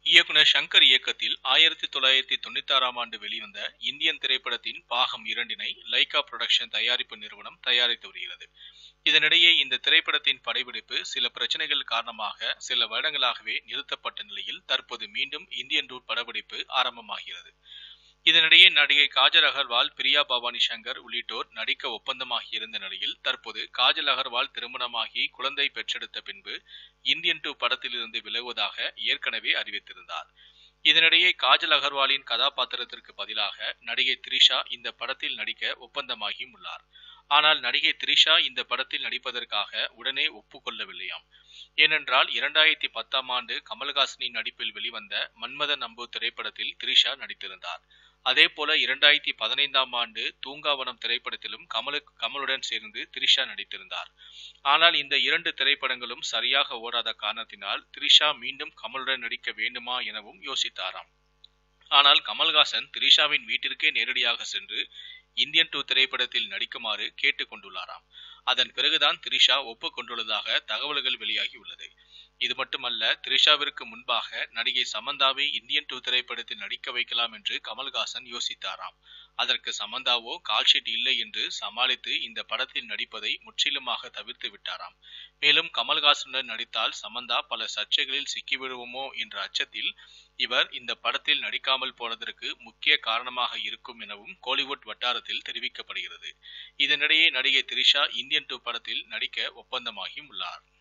இயக்குனர் ஷங்கர் இயக்கத்தில் ஆயிரத்தி தொள்ளாயிரத்தி தொண்ணூத்தி ஆறாம் ஆண்டு வெளிவந்த இந்தியன் திரைப்படத்தின் பாகம் இரண்டினை லைகா புரொடக்ஷன் தயாரிப்பு நிறுவனம் தயாரித்து வருகிறது இதனிடையே இந்த திரைப்படத்தின் படப்பிடிப்பு சில பிரச்சனைகள் காரணமாக சில வருடங்களாகவே நிறுத்தப்பட்ட நிலையில் தற்போது மீண்டும் இந்தியன் டூ படப்பிடிப்பு ஆரம்பமாகிறது இதனிடையே நடிகை காஜல் அகர்வால் பிரியா பவானி சங்கர் உள்ளிட்டோர் நடிக்க ஒப்பந்தமாகி இருந்த நிலையில் தற்போது காஜல் அகர்வால் திருமணமாகி குழந்தை பெற்றெடுத்த பின்பு இந்தியன் டூ படத்திலிருந்து விலகுவதாக ஏற்கனவே அறிவித்திருந்தார் இதனிடையே காஜல் அகர்வாலின் கதாபாத்திரத்திற்கு பதிலாக நடிகை த்ரிஷா இந்த படத்தில் நடிக்க ஒப்பந்தமாகியும் உள்ளார் ஆனால் நடிகை த்ரிஷா இந்த படத்தில் நடிப்பதற்காக உடனே ஒப்புக்கொள்ளவில்லையாம் ஏனென்றால் இரண்டாயிரத்தி பத்தாம் ஆண்டு கமல்ஹாசனின் நடிப்பில் வெளிவந்த மன்மத நம்பு திரைப்படத்தில் த்ரிஷா நடித்திருந்தார் அதே போல இரண்டாயிரத்தி பதினைந்தாம் ஆண்டு தூங்காவனம் திரைப்படத்திலும் கமலு கமலுடன் சேர்ந்து த்ரிஷா நடித்திருந்தார் ஆனால் இந்த இரண்டு திரைப்படங்களும் சரியாக ஓடாத காரணத்தினால் த்ரிஷா மீண்டும் கமலுடன் நடிக்க வேண்டுமா எனவும் யோசித்தாராம் ஆனால் கமல்ஹாசன் த்ரிஷாவின் வீட்டிற்கே நேரடியாக சென்று இந்தியன் டூ திரைப்படத்தில் நடிக்குமாறு கேட்டுக் கொண்டுள்ளாராம் அதன் பிறகுதான் த்ரிஷா ஒப்புக்கொண்டுள்ளதாக தகவல்கள் வெளியாகி உள்ளது இது மட்டுமல்ல த்ரிஷாவிற்கு முன்பாக நடிகை சமந்தாவை இந்தியன் டூ திரைப்படத்தில் நடிக்க வைக்கலாம் என்று கமல்ஹாசன் யோசித்தாராம் அதற்கு சமந்தாவோ கால்ஷீட் இல்லை என்று சமாளித்து இந்த படத்தில் நடிப்பதை முற்றிலுமாக தவிர்த்து விட்டாராம் மேலும் கமல்ஹாசனுடன் நடித்தால் சமந்தா பல சர்ச்சைகளில் சிக்கிவிடுவோமோ என்ற அச்சத்தில் இவர் இந்த படத்தில் நடிக்காமல் போனதற்கு முக்கிய காரணமாக இருக்கும் எனவும் கோலிவுட் வட்டாரத்தில் தெரிவிக்கப்படுகிறது இதனிடையே நடிகை த்ரிஷா இந்தியன் டூ படத்தில் நடிக்க ஒப்பந்தமாகியும் உள்ளார்